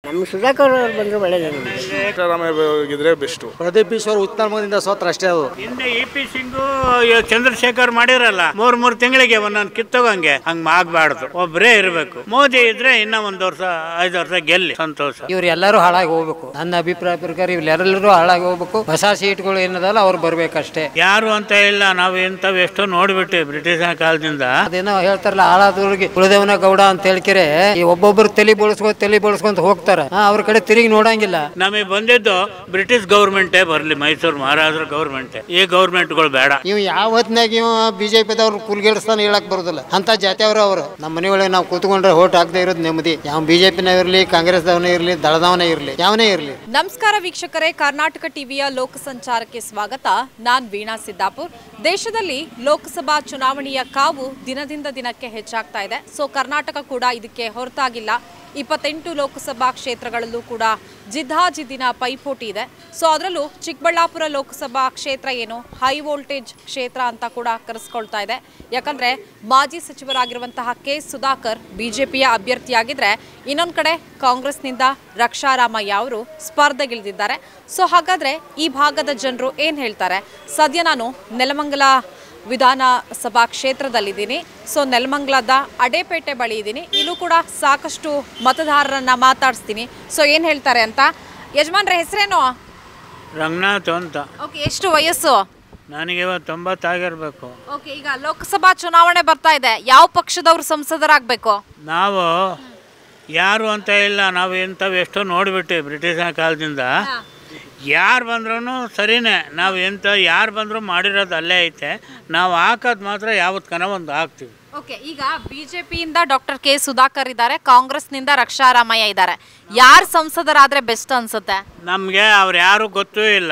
ನಮ್ಮ ಸುಧಾಕರ್ ಅವ್ರು ಬಂದರೆ ಒಳ್ಳೇದೇ ನಮಗೆ ಸಿದ್ದರಾಮಯ್ಯ ಇದ್ರೆ ಬೆಸ್ಟು ಪ್ರದೀಪ್ ಈಶ್ವರ್ ಉತ್ತಮದಿಂದ ಸೋತ್ರ ಅಷ್ಟೇ ಅದು ಹಿಂದೆ ಇ ಪಿ ಸಿಂಗು ಚಂದ್ರಶೇಖರ್ ಮಾಡಿರಲ್ಲ ಮೂರ್ ಮೂರ್ ತಿಂಗಳಿಗೆ ಒಂದೊಂದು ಕಿತ್ತೋಗಂಗೆ ಹಂಗ್ ಆಗ್ಬಾರ್ದು ಒಬ್ಬರೇ ಇರಬೇಕು ಮೋದಿ ಇದ್ರೆ ಇನ್ನ ಒಂದ್ ವರ್ಷ ಐದು ವರ್ಷ ಗೆಲ್ಲಿ ಸಂತೋಷ ಇವ್ರು ಎಲ್ಲರೂ ಹಾಳಾಗಿ ಹೋಗ್ಬೇಕು ನನ್ನ ಅಭಿಪ್ರಾಯ ಪ್ರಕಾರ ಇವ್ರೆಲ್ಲರೂ ಹಾಳಾಗಿ ಹೋಗ್ಬೇಕು ಹೊಸ ಸೀಟ್ಗಳು ಏನದಲ್ಲ ಅವ್ರು ಬರ್ಬೇಕಷ್ಟೇ ಯಾರು ಅಂತ ಇಲ್ಲ ನಾವು ಇಂಥವು ಎಷ್ಟೋ ನೋಡ್ಬಿಟ್ಟು ಬ್ರಿಟಿಷರ ಕಾಲದಿಂದ ಅದೇನೋ ಹೇಳ್ತಾರಲ್ಲ ಹಾಳಾದವ್ರಿಗೆ ಉಳಿದವನ ಗೌಡ ಅಂತ ಹೇಳ್ಕಿರೆ ಈ ಒಬ್ಬೊಬ್ರು ತಲೆ ಬಳಸ್ಕೊಂಡ್ ತಲೆ ಬಳಸ್ಕೊಂತ ಹೋಗ್ತಾರ ಆ, ಅವ್ರ ಕಡೆ ತಿರುಗಿ ನೋಡಂಗಿಲ್ಲ ನಮಗೆ ಬಂದಿದ್ದು ಬ್ರಿಟಿಷ್ ಗೌರ್ಮೆಂಟೇ ಬರಲಿ ಮೈಸೂರು ಮಹಾರಾಜರ ಗೌರ್ಮೆಂಟೇ ಈ ಗೌರ್ಮೆಂಟ್ಗಳು ಬೇಡ ಇವ್ ಯಾವ ಹೊತ್ನಾಗ ಇವ ಬಿಜೆಪಿದವ್ರು ಕುಲ್ಗೇಡಿಸ್ತಾನೆ ಹೇಳಕ್ ಬರೋದಿಲ್ಲ ಅಂತ ಜಾತಿಯವರು ಅವರು ನಮ್ಮ ಮನೆಯೊಳಗೆ ನಾವು ಕೂತ್ಕೊಂಡ್ರೆ ಓಟ್ ಹಾಕದೇ ಇರೋದು ನೆಮ್ಮದಿ ಯಾವ ಬಿಜೆಪಿನ ಇರಲಿ ಕಾಂಗ್ರೆಸ್ದವನೇ ಇರಲಿ ದಳದವನೇ ಇರಲಿ ಯಾವನೇ ಇರಲಿ ನಮಸ್ಕಾರ ವೀಕ್ಷಕರೇ ಕರ್ನಾಟಕ ಟಿವಿಯ ಲೋಕ ಸಂಚಾರಕ್ಕೆ ಸ್ವಾಗತ ನಾನ್ ವೀಣಾ ಸಿದ್ದಾಪುರ್ ದೇಶದಲ್ಲಿ ಲೋಕಸಭಾ ಚುನಾವಣೆಯ ಕಾವು ದಿನದಿಂದ ದಿನಕ್ಕೆ ಹೆಚ್ಚಾಗ್ತಾ ಇದೆ ಸೊ ಕರ್ನಾಟಕ ಕೂಡ ಇದಕ್ಕೆ ಹೊರತಾಗಿಲ್ಲ ಇಪ್ಪತ್ತೆಂಟು ಲೋಕಸಭಾ ಕ್ಷೇತ್ರಗಳಲ್ಲೂ ಕೂಡ ಜಿದ್ದಾಜಿದ್ದಿನ ಪೈಪೋಟಿ ಇದೆ ಸೊ ಅದರಲ್ಲೂ ಚಿಕ್ಕಬಳ್ಳಾಪುರ ಲೋಕಸಭಾ ಕ್ಷೇತ್ರ ಏನು ಹೈ ವೋಲ್ಟೇಜ್ ಕ್ಷೇತ್ರ ಅಂತ ಕೂಡ ಕರೆಸ್ಕೊಳ್ತಾ ಇದೆ ಯಾಕಂದ್ರೆ ಮಾಜಿ ಸಚಿವರಾಗಿರುವಂತಹ ಕೆ ಸುಧಾಕರ್ ಬಿಜೆಪಿಯ ಅಭ್ಯರ್ಥಿಯಾಗಿದ್ರೆ ಇನ್ನೊಂದು ಕಡೆ ಕಾಂಗ್ರೆಸ್ನಿಂದ ರಕ್ಷಾರಾಮಯ್ಯ ಅವರು ಸ್ಪರ್ಧೆಗಿಳಿದಿದ್ದಾರೆ ಸೊ ಹಾಗಾದ್ರೆ ಈ ಭಾಗದ ಜನರು ಏನು ಹೇಳ್ತಾರೆ ಸದ್ಯ ನಾನು ನೆಲಮಂಗಲ ವಿಧಾನಸಭಾ ಕ್ಷೇತ್ರದಲ್ಲಿದ್ದೀನಿ ಸೊ ನೆಲಮಂಗಲದ ಅಡೇಪೇಟೆ ಬಳಿ ಇದ್ದೀನಿ ಇಲ್ಲೂ ಕೂಡ ಸಾಕಷ್ಟು ಮತದಾರರನ್ನ ಮಾತಾಡಿಸ್ತೀನಿ ಸೊ ಏನು ಹೇಳ್ತಾರೆ ಅಂತ ಯಜಮಾನ್ರ ಹೆಸರೇನು ರಂಗನಾಥ್ ಅಂತ ಓಕೆ ಎಷ್ಟು ವಯಸ್ಸು ನನಗೆ ಇವತ್ತು ತೊಂಬತ್ತಾಗಿರ್ಬೇಕು ಓಕೆ ಈಗ ಲೋಕಸಭಾ ಚುನಾವಣೆ ಬರ್ತಾ ಇದೆ ಯಾವ ಪಕ್ಷದವ್ರು ಸಂಸದರಾಗಬೇಕು ನಾವು ಯಾರು ಅಂತ ಇಲ್ಲ ನಾವು ಇಂಥವು ಎಷ್ಟೋ ನೋಡ್ಬಿಟ್ಟು ಬ್ರಿಟಿಷರ ಕಾಲದಿಂದ ಯಾರು ಬಂದ್ರೂ ಸರಿನೇ ನಾವು ಎಂತ ಯಾರು ಬಂದರೂ ಮಾಡಿರೋದು ಅಲ್ಲೇ ಐತೆ ನಾವು ಹಾಕೋದು ಮಾತ್ರ ಯಾವತ್ತು ಒಂದು ಹಾಕ್ತೀವಿ ಓಕೆ ಈಗ ಬಿಜೆಪಿಯಿಂದ ಡಾಕ್ಟರ್ ಕೆ ಸುಧಾಕರ್ ಇದ್ದಾರೆ ಕಾಂಗ್ರೆಸ್ನಿಂದ ರಕ್ಷಾರಾಮಯ್ಯ ಇದ್ದಾರೆ ಯಾರು ಸಂಸದರಾದ್ರೆ ಬೆಸ್ಟ್ ಅನ್ಸುತ್ತೆ ನಮಗೆ ಅವ್ರು ಯಾರು ಗೊತ್ತೂ ಇಲ್ಲ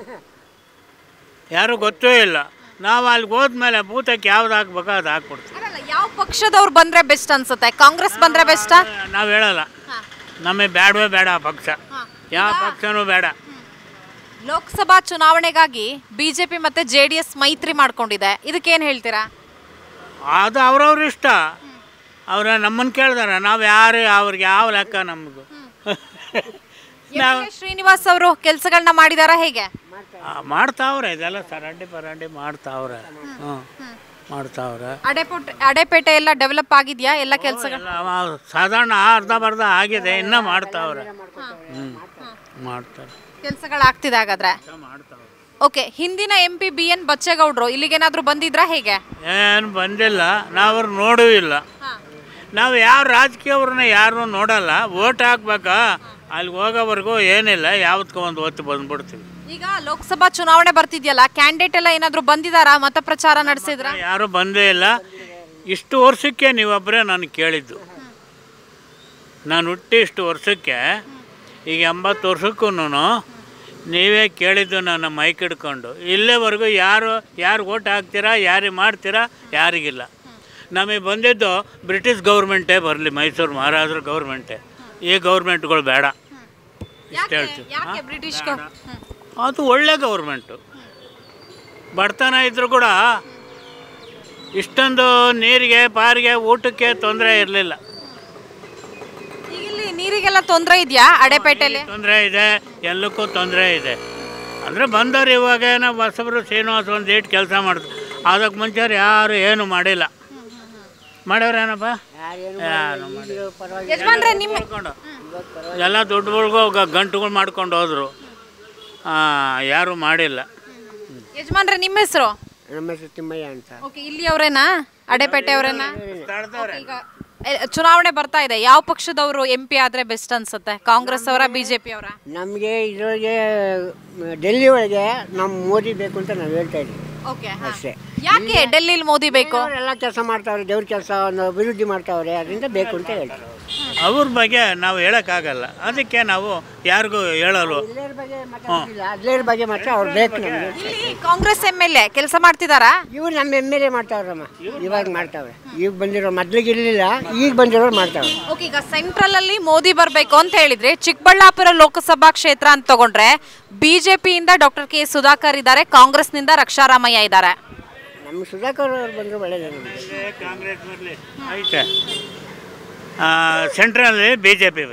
ಯಾರು ಗೊತ್ತೂ ಇಲ್ಲ ನಾವು ಅಲ್ಲಿಗೆ ಹೋದ್ಮೇಲೆ ಭೂತಕ್ಕೆ ಯಾವ್ದು ಹಾಕ್ಬೇಕೋ ಅದು ಹಾಕ್ಬಿಡ್ತೀವಿ ಅಲ್ಲ ಯಾವ ಪಕ್ಷದವ್ರು ಬಂದ್ರೆ ಬೆಸ್ಟ್ ಅನ್ಸುತ್ತೆ ಕಾಂಗ್ರೆಸ್ ಬಂದ್ರೆ ಬೆಸ್ಟಾ ನಾವು ಹೇಳಲ್ಲ ನಮಗೆ ಬೇಡವೇ ಬೇಡ ಆ ಪಕ್ಷ ಯಾವ ಪಕ್ಷನೂ ಬೇಡ ಲೋಕಸಭಾ ಚುನಾವಣೆಗಾಗಿ ಬಿಜೆಪಿ ಮತ್ತೆ ಜೆ ಡಿ ಎಸ್ ಮೈತ್ರಿ ಮಾಡ್ಕೊಂಡಿದೆ ಇದಕ್ಕೇನು ಹೇಳ್ತೀರಾ ಅದು ಅವ್ರವ್ರ ಇಷ್ಟ ಅವ್ರ ನಮ್ಮನ್ನು ಕೇಳ್ದಾರ ನಾವು ಯಾರು ಅವ್ರಿಗೆ ಯಾವ ಲೆಕ್ಕ ನಮಗೂ ನಾವು MLA ಶ್ರೀನಿವಾಸ್ ಅವರು ಕೆಲಸಗಳನ್ನ ಮಾಡಿದಾರ ಹೇಗೆ ಆ, ಮಾಡ್ತಾವ್ರೆ ಇದೆಲ್ಲ ಸರಂಡಿ ಪರಂಡಿ ಮಾಡ್ತಾವ್ರೆ ಹ್ಞೂ ಮಾಡ್ತಾವ್ರೆ ಅಡೆಪೋಟೆ ಅಡೆಪೇಟೆ ಎಲ್ಲ ಡೆವಲಪ್ ಆಗಿದ್ಯಾ ಎಲ್ಲ ಕೆಲಸಗಳು ಎಲ್ಲ ಅವ- ಸಾಧಾರಣ ಅರ್ಧ ಬರ್ಧ ಆಗಿದೆ ಇನ್ನೂ ಮಾಡ್ತಾವ್ರೆ ಹ್ಞೂ ಮಾಡ್ತಾರೆ ಕೆಲಸಗಳಾಗ್ತಿದೆ ಹಾಗಾದ್ರೆ ಮಾಡ್ತಾವ್ರೆ ಓಕೆ ಹಿಂದಿನ ಎಂ ಪಿ ಬಿ ಎನ್ ಬಚ್ಚೇಗೌಡರು ಇಲ್ಲಿಗೇನಾದ್ರೂ ಬಂದಿದ್ರಾ ಹೇಗೆ ಏನು ಬಂದಿಲ್ಲ ನಾವು ಅವ್ರು ನೋಡೂ ಇಲ್ಲ ನಾವು ಯಾವ ರಾಜಕೀಯವ್ರನ್ನ ಯಾರು ನೋಡಲ್ಲ ಓಟ್ ಹಾಕ್ಬೇಕಾ ಅಲ್ಲಿಗೆ ಹೋಗೋವರೆಗೂ ಏನಿಲ್ಲ ಯಾವತ್ತೂ ಒಂದು ಒತ್ತು ಬಂದ್ಬಿಡ್ತೀವಿ ಈಗ ಲೋಕಸಭಾ ಚುನಾವಣೆ ಬರ್ತಿದ್ಯಲ್ಲ ಕ್ಯಾಂಡಿಡೇಟ್ ಎಲ್ಲ ಏನಾದ್ರೂ ಬಂದಿದಾರಾ ಮತ ಪ್ರಚಾರ ನಡೆಸಿದ್ರ ಯಾರೂ ಬಂದೇ ಇಲ್ಲ ಇಷ್ಟು ವರ್ಷಕ್ಕೆ ನೀವೊಬ್ಬರೇ ನಾನು ಕೇಳಿದ್ದು ನಾನು ಹುಟ್ಟಿ ಇಷ್ಟು ವರ್ಷಕ್ಕೆ ಈಗ ಎಂಬತ್ತು ವರ್ಷಕ್ಕೂ ನೀವೇ ಕೇಳಿದ್ದು ನನ್ನ ಮೈಕ್ ಹಿಡ್ಕೊಂಡು ಇಲ್ಲೇವರೆಗೂ ಯಾರು ಯಾರು ಓಟ್ ಹಾಕ್ತೀರಾ ಯಾರಿಗೆ ಮಾಡ್ತೀರಾ ಯಾರಿಗಿಲ್ಲ ನಮಗೆ ಬಂದಿದ್ದು ಬ್ರಿಟಿಷ್ ಗೌರ್ಮೆಂಟೇ ಬರಲಿ ಮೈಸೂರು ಮಹಾರಾಜರ ಗೌರ್ಮೆಂಟೇ ಈ ಗೌರ್ಮೆಂಟ್ಗಳು ಬೇಡ ಇಷ್ಟು ಹೇಳ್ತೀವಿ ಯಾಕೆ ಬ್ರಿಟಿಷ್ ಅದು ಒಳ್ಳೆ ಗೌರ್ಮೆಂಟು ಬಡತನ ಇದ್ರೂ ಕೂಡ ಇಷ್ಟೊಂದು ನೀರಿಗೆ ಪಾರಿಗೆ ಊಟಕ್ಕೆ ತೊಂದರೆ ಇರಲಿಲ್ಲ ಇಲ್ಲಿ ನೀರಿಗೆಲ್ಲ ತೊಂದರೆ ಇದೆಯಾ ಅಡೆಪೇಟೆಲಿ ತೊಂದರೆ ಇದೆ ಎಲ್ಲಕ್ಕೂ ತೊಂದರೆ ಇದೆ ಅಂದರೆ ಬಂದವರು ಇವಾಗ ಏನೋ ಬಸವರು ಶ್ರೀನಿವಾಸ ಒಂದು ಏಟ್ ಕೆಲಸ ಮಾಡ್ತಾರೆ ಅದಕ್ಕೆ ಮುಂಚೆ ಯಾರು ಏನು ಮಾಡಿಲ್ಲ ಮಾಡ್ಯಾರೇನಪ್ಪ ಏನು ಮಾಡಿಲ್ಲ ಯಜಮಾನ್ರೆ ನಿಮ್ಮ ಮಾಡ್ಕೊಂಡು ಎಲ್ಲ ದುಡ್ಡುಗಳಿಗೂ ಗಂಟುಗಳು ಮಾಡ್ಕೊಂಡು ಹೋದರು ಯಾರೂ ಮಾಡಿಲ್ಲ ಯಜಮಾನ್ರೆ ನಿಮ್ಮ ಹೆಸರು ನಮ್ಮ ಹೆಸರು ತಿಮ್ಮಯ್ಯ ಅಂತ ಓಕೆ ಇಲ್ಲಿ ಅವರೇನಾ ಅಡೆಪೇಟೆ ಅವರೇನಾ ಈಗ ಎ, ಚುನಾವಣೆ ಬರ್ತಾ ಇದೆ ಯಾವ ಪಕ್ಷದವರು ಎಂ ಪಿ ಆದ್ರೆ ಬೆಸ್ಟ್ ಅನ್ಸುತ್ತೆ ಕಾಂಗ್ರೆಸ್ ಅವರ ಬಿಜೆಪಿ ಅವರ ನಮಗೆ ಇದರೊಳಗೆ ಡೆಲ್ಲಿ ಒಳಗೆ ನಮ್ಮ ಮೋದಿ ಬೇಕು ಅಂತ ನಾವು ಹೇಳ್ತಾ ಇದ್ದೀವಿ ಓಕೆ ಅಷ್ಟೇ ಯಾಕೆ ಡೆಲ್ಲಿಲಿ ಮೋದಿ ಬೇಕು ಎಲ್ಲ ಕೆಲಸ ಮಾಡ್ತಾವ್ರೆ ದೇವ್ರ ಕೆಲಸ ಒಂದು ಅಭಿವೃದ್ಧಿ ಮಾಡ್ತಾವ್ರೆ ಅದರಿಂದ ಬೇಕು ಅಂತ ಹೇಳ್ತಾರೆ ಅವ್ರ ಬಗ್ಗೆ ನಾವು ಹೇಳೋಕ್ಕಾಗಲ್ಲ ಅದಕ್ಕೆ ನಾವು ಯಾರಿಗೂ ಹೇಳಲು ಇಲ್ಲೇರ ಬಗ್ಗೆ ಮಾತಾಡ್ತಿಲ್ಲ ಅದ್ಲೇರ ಬಗ್ಗೆ ಮಾತ್ರ ಅವ್ರು ಬೇಕು ನಮಗೆ ಇಲ್ಲಿ ಕಾಂಗ್ರೆಸ್ ಎಂ ಎಲ್ ಎ ಕೆಲಸ ಮಾಡ್ತಿದಾರಾ ಇವ್ರು ನಮ್ಮ ಎಮ್ ಎಲ್ ಎ ಮಾಡ್ತಾವ್ರಮ್ಮ ಇವಾಗ ಮಾಡ್ತಾವ್ರೆ ಈಗ ಬಂದಿರೋ ಮೊದ್ಲಿಗೆ ಇರಲಿಲ್ಲ ಈಗ ಬಂದಿರೋರು ಮಾಡ್ತಾವ್ರೆ ಓಕೆ ಈಗ ಸೆಂಟ್ರಲ್ ಅಲ್ಲಿ ಮೋದಿ ಬರಬೇಕು ಅಂತ ಹೇಳಿದ್ರೆ ಚಿಕ್ಕಬಳ್ಳಾಪುರ ಲೋಕಸಭಾ ಕ್ಷೇತ್ರ ಅಂತ ತಗೊಂಡ್ರೆ ಬಿಜೆಪಿಯಿಂದ ಡಾಕ್ಟರ್ ಕೆ ಸುಧಾಕರ್ ಇದ್ದಾರೆ ಕಾಂಗ್ರೆಸ್ನಿಂದ ರಕ್ಷಾರಾಮಯ್ಯ ಇದ್ದಾರೆ ನಮ್ಮ ಸುಧಾಕರ್ ಅವ್ರು ಬಂದರೆ ಒಳ್ಳೇದೇ ನಮಗೆ ಕಾಂಗ್ರೆಸ್ ಬರಲಿ ಐತೆ ಸೆಂಟ್ರಲ್ಲಿ ಬಿ ಜೆ ಪಿ ಬರಲಿ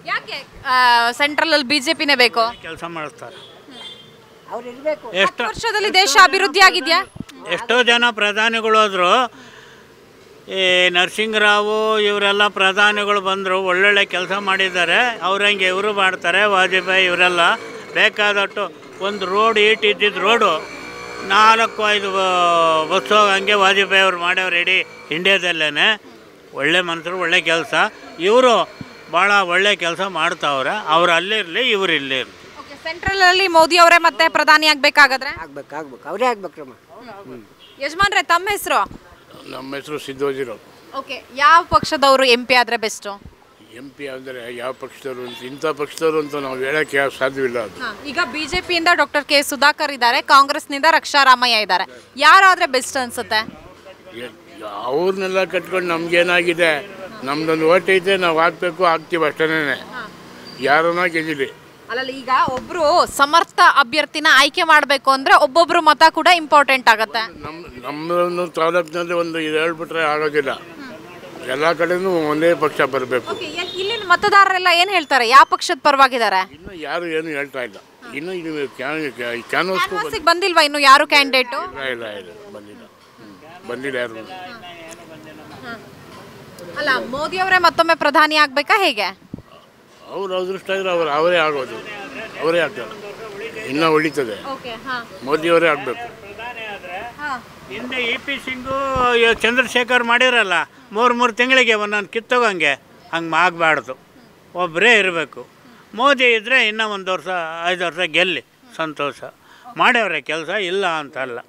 ಯಾಕೆ ಸೆಂಟ್ರಲ್ ಅಲ್ಲಿ ಬಿಜೆಪಿನೇ ಬೇಕು ಕೆಲಸ ಮಾಡಿಸ್ತಾರೆ ಅವ್ರು ಇರಬೇಕು ಹತ್ತು ಎಷ್ಟು ವರ್ಷದಲ್ಲಿ ದೇಶ ಅಭಿವೃದ್ಧಿ ಆಗಿದ್ಯಾ ಎಷ್ಟೋ ಜನ ಪ್ರಧಾನಿಗಳು ಹೋದ್ರು ಈ ನರಸಿಂಗರಾವು ಇವರೆಲ್ಲ ಪ್ರಧಾನಿಗಳು ಬಂದರು ಒಳ್ಳೊಳ್ಳೆ ಕೆಲಸ ಮಾಡಿದ್ದಾರೆ ಅವ್ರಂಗೆ ಇವರು ಮಾಡ್ತಾರೆ ವಾಜಪೇಯಿ ಇವರೆಲ್ಲ ಬೇಕಾದಟ್ಟು ಒಂದು ರೋಡ್ ಈಟ್ ಇದ್ದಿದ್ದು ರೋಡು ನಾಲ್ಕು ಐದು ಬ- ಬಸ್ ಹೋಗಂಗೆ ವಾಜಪೇಯಿ ಅವ್ರು ಮಾಡ್ಯವ್ರು ಇಡೀ ಇಂಡಿಯಾದಲ್ಲೇ ಒಳ್ಳೆ ಮನುಷ್ಯರು ಒಳ್ಳೆ ಕೆಲಸ ಇವರು ಭಾಳ ಒಳ್ಳೆ ಕೆಲಸ ಮಾಡ್ತಾವ್ರೆ ಅವ್ರು ಅಲ್ಲಿರಲಿ ಇವ್ರು ಇಲ್ಲಿರಲಿ ಸೆಂಟ್ರಲ್ ಅಲ್ಲಿ ಮೋದಿ ಅವರೇ ಮತ್ತೆ ಪ್ರಧಾನಿ ಆಗ್ಬೇಕಾಗಾದ್ರೆ ಆಗ್ಬೇಕು ಆಗ್ಬೇಕು ಅವರೇ ಆಗ್ಬೇಕ್ರಮ್ಮ ಯಜಮಾನ್ರೆ ತಮ್ಮ ಹೆಸರು ನಮ್ಮ ಹೆಸರು ಸಿದ್ದೋಜಿರಾವ್ ಓಕೆ ಯಾವ ಪಕ್ಷದವರು ಎಂ ಪಿ ಆದ್ರೆ ಬೆಸ್ಟ್ ಎಂ ಪಿ ಅಂದರೆ ಯಾವ ಪಕ್ಷದವರು ಅಂತ ಇಂಥ ಪಕ್ಷದವರು ಅಂತ ನಾವು ಹೇಳೋಕ್ಕೆ ಯಾವ ಸಾಧ್ಯವಿಲ್ಲ ಅದು ಈಗ ಬಿಜೆಪಿಯಿಂದ ಡಾಕ್ಟರ್ ಕೆ ಸುಧಾಕರ್ ಇದ್ದಾರೆ ಕಾಂಗ್ರೆಸ್ನಿಂದ ರಕ್ಷಾರಾಮಯ್ಯ ಇದ್ದಾರೆ ಯಾರಾದ್ರೆ ಬೆಸ್ಟ್ ಅನ್ಸುತ್ತೆ ಏ- ಅವ್ರನ್ನೆಲ್ಲ ಕಟ್ಕೊಂಡು ನಮ್ಗೇನಾಗಿದೆ ನಮ್ದೊಂದು ಓಟ್ ಐತೆ ನಾವು ಹಾಕ್ಬೇಕು ಹಾಕ್ತೀವಿ ಅಷ್ಟೇನೆ ಯಾರನ್ನ ಗೆದ್ದಿಲಿ ಅಲ್ಲಲ್ಲ ಈಗ ಒಬ್ರು ಸಮರ್ಥ ಅಭ್ಯರ್ಥಿನ ಆಯ್ಕೆ ಮಾಡಬೇಕು ಅಂದ್ರೆ ಒಬ್ಬೊಬ್ರು ಮತ ಕೂಡ ಇಂಪಾರ್ಟೆಂಟ್ ಆಗತ್ತೆ ನಮ್ಮ ನಮ್ಮದೊಂದು ತಾಲೂಕಿನಲ್ಲಿ ಒಂದು ಇದು ಹೇಳ್ಬಿಟ್ರೆ ಆಗೋದಿಲ್ಲ ಎಲ್ಲ ಕಡೆನೂ ಒಂದೇ ಪಕ್ಷ ಬರಬೇಕು ಓಕೆ ಇಲ್ಲಿನ ಮತದಾರರೆಲ್ಲ ಏನ್ ಹೇಳ್ತಾರೆ ಯಾವ ಪಕ್ಷದ ಪರವಾಗಿದ್ದಾರೆ ಇನ್ನು ಯಾರು ಏನು ಹೇಳ್ತಾ ಇಲ್ಲ ಇನ್ನು ಇದು ಕ್ಯಾನ್ವಸ್ಗೂ ಕ್ಯಾನ್ವಾಸಿಗೆ ಬಂದಿಲ್ವಾ ಇನ್ನು ಯಾರು ಕ್ಯಾಂಡಿಡೇಟು ಇಲ್ಲ ಇಲ್ಲ ಇಲ್ಲ ಬಂದಿಲ್ಲ ಹ್ಮ್. ಬಂದಿಲ್ಲ ಯಾರು ಅಲ್ಲ ಮೋದಿ ಅವರೇ ಮತ್ತೊಮ್ಮೆ ಪ್ರಧಾನಿ ಆಗ್ಬೇಕಾ ಹೇಗೆ ಅವ್ರ ಅದೃಷ್ಟ ಇದ್ರೆ ಅವ್ರು ಅವರೇ ಆಗೋದು ಅವರೇ ಆಗ್ತಾರೆ ಇನ್ನೂ ಉಳಿತದೆ ಓಕೆ ಹಾ ಮೋದಿಯವರೇ ಆಗಬೇಕು ಹಾ ಹಿಂದೆ ಇ ಪಿ ಸಿಂಗು ಇವ್ ಚಂದ್ರಶೇಖರ್ ಮಾಡಿರಲ್ಲ ಮೂರು ಮೂರು ತಿಂಗಳಿಗೆ ಒಂದೊಂದು ಕಿತ್ತೋಗಂಗೆ ಹಂಗೆ ಆಗಬಾರ್ದು ಒಬ್ಬರೇ ಇರಬೇಕು ಮೋದಿ ಇದ್ದರೆ ಇನ್ನೂ ಒಂದು ವರ್ಷ ಐದು ವರ್ಷ ಗೆಲ್ಲಿ ಸಂತೋಷ ಮಾಡ್ಯವ್ರೆ ಕೆಲಸ ಇಲ್ಲ ಅಂತಲ್ಲ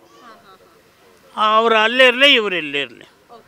ಅವ್ರು ಅಲ್ಲಿರಲಿ ಇವ್ರು ಇಲ್ಲಿರಲಿ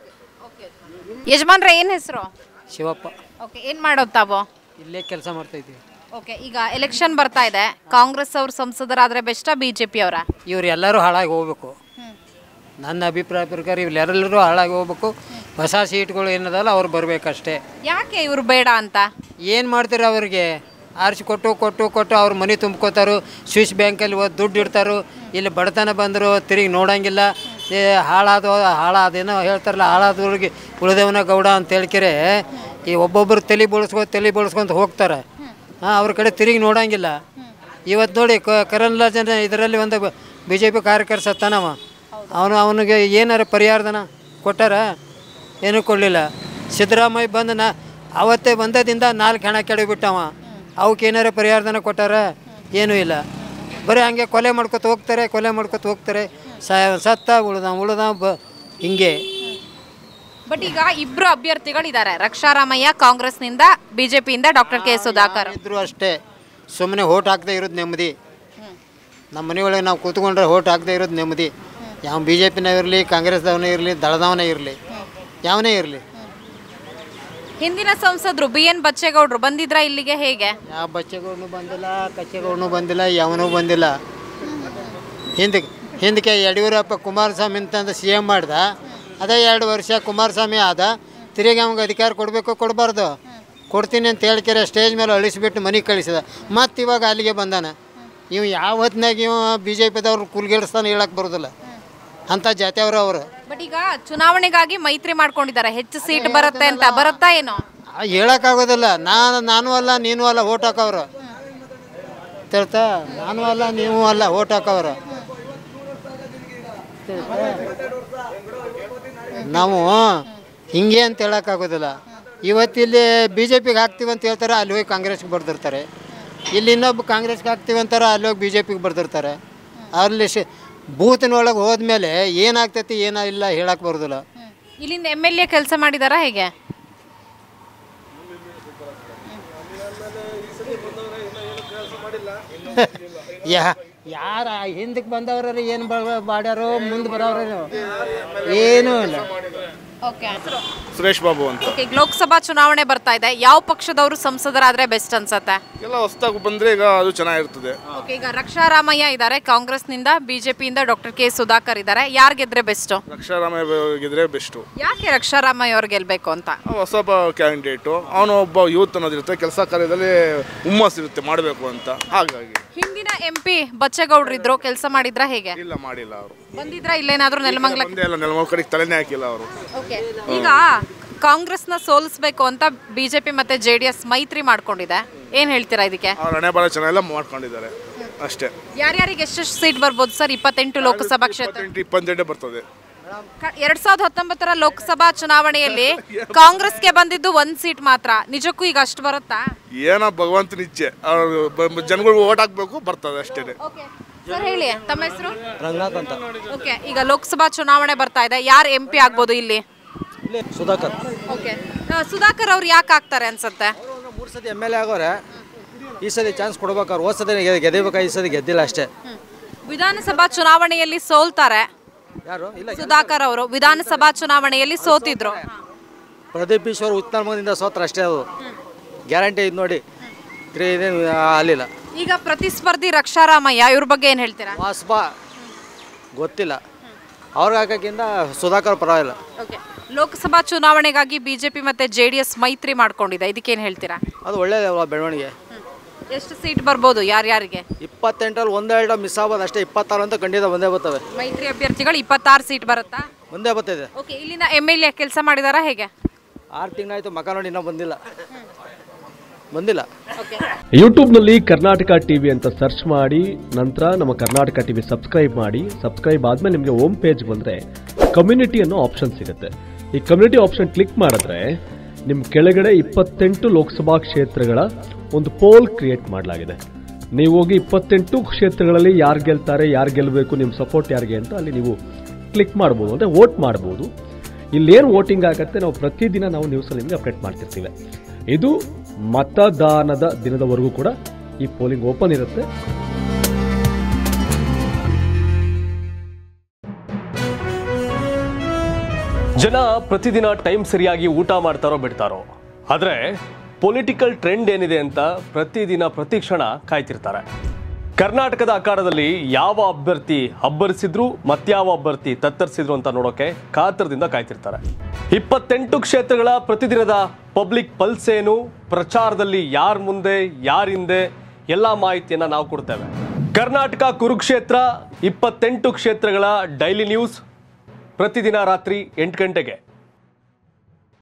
ಯಜಮಾನ್ರೆ ಏನ್ ಹೆಸರು ಶಿವಪ್ಪ ಓಕೆ ಏನ್ ಮಾಡೋದು ತಾವು ಇಲ್ಲೇ ಕೆಲಸ ಮಾಡ್ತಾ ಇದ್ದೀವಿ ಓಕೆ ಈಗ ಎಲೆಕ್ಷನ್ ಬರ್ತಾ ಇದೆ ಕಾಂಗ್ರೆಸ್ ಅವ್ರ ಸಂಸದರಾದ್ರೆ ಬೆಸ್ಟಾ ಬಿಜೆಪಿ ಅವರ ಇವ್ರು ಎಲ್ಲರೂ ಹಾಳಾಗಿ ಹೋಗ್ಬೇಕು ನನ್ನ ಅಭಿಪ್ರಾಯ ಪ್ರಕಾರ ಇವರೆಲ್ಲರೂ ಹಾಳಾಗಿ ಹೋಗ್ಬೇಕು ಹೊಸ ಸೀಟ್ಗಳು ಏನದಲ್ಲ ಅವ್ರು ಬರಬೇಕಷ್ಟೇ ಯಾಕೆ ಇವ್ರು ಬೇಡ ಅಂತ ಏನು ಮಾಡ್ತಾರೆ ಅವ್ರಿಗೆ ಆರಿಸಿ ಕೊಟ್ಟು ಕೊಟ್ಟು ಕೊಟ್ಟು ಅವ್ರ ಮನೆ ತುಂಬ್ಕೋತಾರು ಸ್ವಿಸ್ ಬ್ಯಾಂಕಲ್ಲಿ ಹೋದ್ ದುಡ್ಡು ಇಡ್ತಾರೋ ಇಲ್ಲಿ ಬಡತನ ಬಂದರು ತಿರುಗಿ ನೋಡಂಗಿಲ್ಲ ಏ ಹಾಳಾದ ಹಾಳಾದೇನೋ ಹೇಳ್ತಾರಲ್ಲ ಹಾಳಾದವ್ರಿಗೆ ಉಳಿದವನ ಗೌಡ ಅಂತ ಹೇಳ್ಕೆರೆ ಈ ಒಬ್ಬೊಬ್ಬರು ತಲೆ ಬಳಸ್ಕೊ ತಲೆ ಬಳಸ್ಕೊಂತ ಹೋಗ್ತಾರೆ ಹಾಂ ಅವ್ರ ಕಡೆ ತಿರುಗಿ ನೋಡಂಗಿಲ್ಲ ಇವತ್ತು ನೋಡಿ ಕರನ್ಲ ಜನ ಇದರಲ್ಲಿ ಒಂದು ಬಿ ಜೆ ಪಿ ಕಾರ್ಯಕರ್ತ ಸತ್ತಾನವ ಅವನು ಅವನಿಗೆ ಏನಾರ ಪರಿಹಾರದನ ಕೊಟ್ಟಾರ ಏನೂ ಕೊಡಲಿಲ್ಲ ಸಿದ್ದರಾಮಯ್ಯ ಬಂದು ನಾ ಅವತ್ತೇ ಬಂದದಿಂದ ನಾಲ್ಕು ಹೆಣ ಕೆಡಬಿಟ್ಟವ ಅವಕ್ಕೆ ಏನಾರ ಪರಿಹಾರದನ ಕೊಟ್ಟಾರ ಏನೂ ಇಲ್ಲ ಬರೀ ಹಂಗೆ ಕೊಲೆ ಮಾಡ್ಕೊತ ಹೋಗ್ತಾರೆ ಕೊಲೆ ಮಾಡ್ಕೊತ ಹೋಗ್ತಾರೆ ಸ ಸತ್ತ ಉಳ್ದ ಉಳ್ದ ಬ ಹಿಂಗೆ ಬಟ್ ಈಗ ಇಬ್ರು ಅಭ್ಯರ್ಥಿಗಳಿದ್ದಾರೆ ರಕ್ಷಾರಾಮಯ್ಯ ಕಾಂಗ್ರೆಸ್ನಿಂದ ಬಿಜೆಪಿಯಿಂದ ಡಾಕ್ಟರ್ ಕೆ ಸುಧಾಕರ್ ಇದ್ರೂ ಅಷ್ಟೇ ಸುಮ್ಮನೆ ಓಟ್ ಹಾಕದೇ ಇರೋದು ನೆಮ್ಮದಿ ನಮ್ಮ ಮನೆಯೊಳಗೆ ನಾವು ಕೂತ್ಕೊಂಡ್ರೆ ಓಟ್ ಹಾಕದೇ ಇರೋದು ನೆಮ್ಮದಿ ಯಾವ ಬಿ ಜೆ ಪಿನ ಇರಲಿ ಕಾಂಗ್ರೆಸ್ದವನೇ ಇರಲಿ ದಳದವನೇ ಇರಲಿ ಯಾವನೇ ಇರಲಿ ಹಿಂದಿನ ಸಂಸದರು ಬಿ ಎನ್ ಬಚ್ಚೇಗೌಡರು ಬಂದಿದ್ರ ಇಲ್ಲಿಗೆ ಹೇಗೆ ಯಾವ ಬಚ್ಚೆಗೌಡನು ಬಂದಿಲ್ಲ ಕಚ್ಚೆಗೌಡನು ಬಂದಿಲ್ಲ ಯಾವನೂ ಬಂದಿಲ್ಲ ಹಿಂದಕ್ಕೆ ಹಿಂದಕ್ಕೆ ಯಡಿಯೂರಪ್ಪ ಕುಮಾರಸ್ವಾಮಿ ಅಂತಂದು ಸಿ ಎಮ್ ಮಾಡ್ದ ಅದೇ ಎರಡು ವರ್ಷ ಕುಮಾರಸ್ವಾಮಿ ಆದ ತಿರುಗಿ ಅವ್ನಿಗೆ ಅಧಿಕಾರ ಕೊಡಬೇಕು ಕೊಡಬಾರ್ದು ಕೊಡ್ತೀನಿ ಅಂತ ಹೇಳ್ಕೆರೆ ಸ್ಟೇಜ್ ಮೇಲೆ ಅಳಿಸ್ಬಿಟ್ಟು ಮನೆಗೆ ಕಳಿಸಿದ ಮತ್ತು ಇವಾಗ ಅಲ್ಲಿಗೆ ಬಂದಾನ ಇವು ಯಾವ ಹೊತ್ನಾಗ ಇವ ಬಿ ಜೆ ಪಿದವ್ರು ಕುಲ್ಗೇಡಿಸ್ತಾನೆ ಹೇಳಕ್ಕೆ ಬರೋದಿಲ್ಲ ಅಂಥ ಜಾತಿಯವರು ಅವರು ಬಟ್ ಈಗ ಚುನಾವಣೆಗಾಗಿ ಮೈತ್ರಿ ಮಾಡ್ಕೊಂಡಿದ್ದಾರೆ ಹೆಚ್ಚು ಸೀಟ್ ಬರುತ್ತೆ ಅಂತ ಬರುತ್ತಾ ಏನೋ ಹೇಳೋಕ್ಕಾಗೋದಿಲ್ಲ ನಾನು ನಾನು ಅಲ್ಲ ನೀನು ಅಲ್ಲ ಓಟ್ ಹಾಕೋರು ತಿಳ್ತಾ ನಾನು ಅಲ್ಲ ನೀವು ಅಲ್ಲ ಓಟ್ ಹಾಕೋರು ತಿಳ್ತಾ? ನಾವು ಹಿಂಗೆ ಅಂತ ಹೇಳೋಕ್ಕಾಗೋದಿಲ್ಲ ಇವತ್ತಿಲ್ಲಿ ಬಿ ಜೆ ಪಿಗೆ ಹಾಕ್ತೀವಿ ಅಂತ ಹೇಳ್ತಾರೆ ಅಲ್ಲಿ ಹೋಗಿ ಕಾಂಗ್ರೆಸ್ಗೆ ಬರ್ದಿರ್ತಾರೆ ಇಲ್ಲಿ ಇನ್ನೊಬ್ಬ ಕಾಂಗ್ರೆಸ್ಗೆ ಹಾಕ್ತೀವಿ ಅಂತಾರೆ ಅಲ್ಲಿ ಹೋಗಿ ಬಿ ಜೆ ಪಿಗೆ ಬರ್ದಿರ್ತಾರೆ ಅಲ್ಲಿ ಶಿ ಬೂತಿನೊಳಗೆ ಹೋದ್ಮೇಲೆ ಏನಾಗ್ತೈತಿ ಏನೋ ಇಲ್ಲ ಹೇಳಕ್ಕೆ ಬರೋದಿಲ್ಲ ಇಲ್ಲಿಂದ ಎಮ್ ಎಲ್ ಎ ಕೆಲಸ ಮಾಡಿದಾರಾ ಹೇಗೆ ಯಾ ಯಾರ ಹಿಂದಕ್ಕೆ ಬಂದವ್ರ ಏನು ಮಾಡ್ಯಾರೋ ಮುಂದೆ ಬರೋರು ಏನೂ ಇಲ್ಲ ಓಕೆ ಸುರೇಶ್ ಬಾಬು ಅಂತ ಓಕೆ ಈಗ ಲೋಕಸಭಾ ಚುನಾವಣೆ ಬರ್ತಾ ಇದೆ ಯಾವ ಪಕ್ಷದವರು ಸಂಸದರಾದ್ರೆ ಬೆಸ್ಟ್ ಅನ್ಸತ್ತೆ ಎಲ್ಲ ಹೊಸ್ದಾಗಿ ಬಂದರೆ ಈಗ ಅದು ಚೆನ್ನಾಗಿರ್ತದೆ ಓಕೆ ಈಗ ರಕ್ಷಾರಾಮಯ್ಯ ಇದ್ದಾರೆ ಕಾಂಗ್ರೆಸ್ನಿಂದ ಬಿಜೆಪಿಯಿಂದ ಡಾಕ್ಟರ್ ಕೆ ಸುಧಾಕರ್ ಇದ್ದಾರೆ ಯಾರು ಗೆದ್ರೆ ಬೆಸ್ಟ್ ರಕ್ಷಾರಾಮಯ್ಯ ಗೆದ್ರೆ ಬೆಸ್ಟು ಯಾಕೆ ರಕ್ಷಾರಾಮಯ್ಯ ಅವ್ರು ಗೆಲ್ಬೇಕು ಅಂತ ಹೊಸಬ ಕ್ಯಾಂಡಿಡೇಟು ಅವನು ಒಬ್ಬ ಯೂತ್ ಅನ್ನೋದಿರುತ್ತೆ ಕೆಲಸ ಕಾರ್ಯದಲ್ಲಿ ಹುಮ್ಮಸ್ ಇರುತ್ತೆ ಮಾಡಬೇಕು ಅಂತ ಹಾಗಾಗಿ ಹಿಂದಿನ ಎಂ ಪಿ ಬಚ್ಚೇಗೌಡ್ರು ಇದ್ರು ಕೆಲಸ ಮಾಡಿದ್ರ ಹೇಗೆ ಇಲ್ಲ ಮಾಡಿಲ್ಲ ಅವರು ಬಂದಿದ್ರ ಇಲ್ಲೇನಾದ್ರೂ ನೆಲಮಂಗ್ಲ ಒಂದೇ ಎಲ್ಲ ನೆಲಮಲ್ ಕಡೆಗೆ ತಲೆನೇ ಹಾಕಿಲ್ಲ ಅವರು ಓಕೆ ಈಗ ಕಾಂಗ್ರೆಸ್ನ ಸೋಲಿಸ್ಬೇಕು ಅಂತ ಬಿಜೆಪಿ ಮತ್ತೆ ಜೆ ಡಿ ಎಸ್ ಮೈತ್ರಿ ಮಾಡ್ಕೊಂಡಿದೆ ಏನ್ ಹೇಳ್ತೀರಾ ಇದಕ್ಕೆ ಅವ್ರ ಹಣೆ ಬರ ಚೆನ್ನಾಗೆಲ್ಲ ಮಾಡ್ಕೊಂಡಿದ್ದಾರೆ ಅಷ್ಟೇ ಯಾರ್ಯಾರಿಗೆ ಎಷ್ಟೆಷ್ಟು ಸೀಟ್ ಬರ್ಬೋದು ಸರ್ ಇಪ್ಪತ್ತೆಂಟು ಲೋಕಸಭಾ ಕ್ಷೇತ್ರ ಇಪ್ಪತ್ತೆಂಟು ಇಪ್ಪತ್ತೆಂಟು ಬರ್ತದೆ ಕ- ಎರಡ್ ಸಾವಿರದ ಹತ್ತೊಂಬತ್ತರ ಲೋಕಸಭಾ ಚುನಾವಣೆಯಲ್ಲಿ ಕಾಂಗ್ರೆಸ್ಗೆ ಬಂದಿದ್ದು ಒಂದ್ ಸೀಟ್ ಮಾತ್ರ ನಿಜಕ್ಕೂ ಈಗ ಅಷ್ಟು ಬರುತ್ತಾ ಏನೋ ಭಗವಂತನ ಇಚ್ಛೆ ಅವ್ರು ಜನಗಳು ಓಟ್ ಹಾಕ್ಬೇಕು ಬರ್ತದೆ ಅಷ್ಟೇ ಸರ್ ಹೇಳಿ ತಮ್ಮ ಹೆಸರು ರಂಗನಾಥ್ ಅಂತ ಓಕೆ ಈಗ ಲೋಕಸಭಾ ಚುನಾವಣೆ ಬರ್ತಾ ಇದೆ ಯಾರು ಎಂ ಪಿ ಆಗ್ಬೋದು ಇಲ್ಲಿ ಇಲ್ಲಿ ಸುಧಾಕರ್ ಓಕೆ ಸುಧಾಕರ್ ಅವ್ರು ಯಾಕೆ ಆಗ್ತಾರೆ ಅನ್ಸುತ್ತೆ ಮೂರು ಸತಿ ಎಮ್ ಎಲ್ ಎ ಆಗೋರೆ ಈ ಸತಿ ಚಾನ್ಸ್ ಕೊಡ್ಬೇಕು ಅವ್ರು ಹೋದ ಸತಿ ಗೆ- ಗೆದಿಬೇಕಾ ಈ ಸತಿ ಗೆದ್ದಿಲ್ಲ ಅಷ್ಟೇ ವಿಧಾನಸಭಾ ಚುನಾವಣೆಯಲ್ಲಿ ಸೋಲ್ತಾರೆ ಯಾರು ಇಲ್ಲ ಸುಧಾಕರ್ ಅವರು ವಿಧಾನಸಭಾ ಚುನಾವಣೆಯಲ್ಲಿ ಸೋತಿದ್ರು ಪ್ರದೀಪ್ ಈಶ್ವರ್ ಉತ್ತರದಿಂದ ಸೋತ್ರ ಅಷ್ಟೇ ಅದು ಗ್ಯಾರಂಟಿ ಇದು ನೋಡಿ ಕ್ರಿ ಇದೇನು ಅಲ್ಲಿಲ್ಲ ಈಗ ಪ್ರತಿಸ್ಪರ್ಧಿ ರಕ್ಷಾರಾಮಯ್ಯ ಇವ್ರ ಬಗ್ಗೆ ಏನ್ ಹೇಳ್ತೀರಾ ವಾಸ್ಬಾ ಗೊತ್ತಿಲ್ಲ ಅವ್ರಿಗೆ ಹಾಕೋಕ್ಕಿಂತ ಸುಧಾಕರ್ ಪರವಾಗಿಲ್ಲ ಓಕೆ ಲೋಕಸಭಾ ಚುನಾವಣೆಗಾಗಿ ಬಿಜೆಪಿ ಮತ್ತೆ ಜೆ ಡಿ ಎಸ್ ಮೈತ್ರಿ ಮಾಡ್ಕೊಂಡಿದೆ ಇದಕ್ಕೇನು ಹೇಳ್ತೀರಾ ಅದು ಒಳ್ಳೇದಲ್ವ ಬೆಳವಣಿಗೆ ಎಷ್ಟು ಸೀಟ್ ಬರ್ಬೋದು ಯಾರ್ಯಾರಿಗೆ ಇಪ್ಪತ್ತೆಂಟರಲ್ಲಿ ಒಂದೆರಡು ಮಿಸ್ ಆಗ್ಬೋದು ಅಷ್ಟೇ ಇಪ್ಪತ್ತಾರು ಅಂತ ಖಂಡಿತ ಬಂದೇ ಬರ್ತವೆ ಮೈತ್ರಿ ಅಭ್ಯರ್ಥಿಗಳು ಇಪ್ಪತ್ತಾರು ಸೀಟ್ ಬರುತ್ತಾ ಒಂದೇ ಬರ್ತಿದೆ ಓಕೆ ಇಲ್ಲಿನ ಎಮ್ ಎಲ್ ಎ ಕೆಲಸ ಮಾಡಿದಾರಾ ಹೇಗೆ ಆರು ತಿಂಗಳಾಯ್ತು ಮಕ ನೋಡಿ ಇನ್ನೂ ಬಂದಿಲ್ಲ ಬಂದಿಲ್ಲ ಓಕೆ ಯೂಟ್ಯೂಬ್ನಲ್ಲಿ ಕರ್ನಾಟಕ ಟಿವಿ ಅಂತ ಸರ್ಚ್ ಮಾಡಿ ನಂತರ ನಮ್ಮ ಕರ್ನಾಟಕ ಟಿವಿ ಸಬ್ಸ್ಕ್ರೈಬ್ ಮಾಡಿ ಸಬ್ಸ್ಕ್ರೈಬ್ ಆದಮೇಲೆ ನಿಮಗೆ ಹೋಮ್ ಪೇಜ್ ಬಂದರೆ ಕಮ್ಯುನಿಟಿ ಅನ್ನೋ ಆಪ್ಷನ್ ಸಿಗುತ್ತೆ ಈ ಕಮ್ಯುನಿಟಿ ಆಪ್ಷನ್ ಕ್ಲಿಕ್ ಮಾಡಿದ್ರೆ ನಿಮ್ಮ ಕೆಳಗಡೆ ಇಪ್ಪತ್ತೆಂಟು ಲೋಕಸಭಾ ಕ್ಷೇತ್ರಗಳ ಒಂದು ಪೋಲ್ ಕ್ರಿಯೇಟ್ ಮಾಡಲಾಗಿದೆ ನೀವು ಹೋಗಿ ಇಪ್ಪತ್ತೆಂಟು ಕ್ಷೇತ್ರಗಳಲ್ಲಿ ಯಾರು ಗೆಲ್ತಾರೆ ಯಾರು ಗೆಲ್ಲಬೇಕು ನಿಮ್ಮ ಸಪೋರ್ಟ್ ಯಾರಿಗೆ ಅಂತ ಅಲ್ಲಿ ನೀವು ಕ್ಲಿಕ್ ಮಾಡ್ಬೋದು ಅಂದರೆ ವೋಟ್ ಮಾಡ್ಬೋದು ಇಲ್ಲೇನು ವೋಟಿಂಗ್ ಆಗುತ್ತೆ ನಾವು ಪ್ರತಿದಿನ ನಾವು ನ್ಯೂಸಲ್ಲಿ ನಿಮಗೆ ಅಪ್ಡೇಟ್ ಮಾಡ್ತಿರ್ತೀವಿ ಇದು ಮತದಾನದ ದಿನದವರೆಗೂ ಕೂಡ ಈ ಪೋಲಿಂಗ್ ಓಪನ್ ಇರುತ್ತೆ ಜನ ಪ್ರತಿದಿನ ಟೈಮ್ ಸರಿಯಾಗಿ ಊಟ ಮಾಡ್ತಾರೋ ಬಿಡ್ತಾರೋ ಆದರೆ ಪೊಲಿಟಿಕಲ್ ಟ್ರೆಂಡ್ ಏನಿದೆ ಅಂತ ಪ್ರತಿದಿನ ಪ್ರತಿ ಕ್ಷಣ ಕಾಯ್ತಿರ್ತಾರೆ ಕರ್ನಾಟಕದ ಅಖಾಡದಲ್ಲಿ ಯಾವ ಅಭ್ಯರ್ಥಿ ಅಬ್ಬರಿಸಿದ್ರು ಮತ್ಯಾವ ಅಭ್ಯರ್ಥಿ ತತ್ತರಿಸಿದ್ರು ಅಂತ ನೋಡೋಕೆ ಕಾತರದಿಂದ ಕಾಯ್ತಿರ್ತಾರೆ ಇಪ್ಪತ್ತೆಂಟು ಕ್ಷೇತ್ರಗಳ ಪ್ರತಿದಿನದ ಪಬ್ಲಿಕ್ ಪಲ್ಸ್ ಏನು ಪ್ರಚಾರದಲ್ಲಿ ಯಾರ ಮುಂದೆ ಯಾರ ಹಿಂದೆ ಎಲ್ಲ ಮಾಹಿತಿಯನ್ನ ನಾವು ಕೊಡ್ತೇವೆ ಕರ್ನಾಟಕ ಕುರುಕ್ಷೇತ್ರ ಇಪ್ಪತ್ತೆಂಟು ಕ್ಷೇತ್ರಗಳ ಡೈಲಿ ನ್ಯೂಸ್ ಪ್ರತಿದಿನ ರಾತ್ರಿ ಎಂಟು ಗಂಟೆಗೆ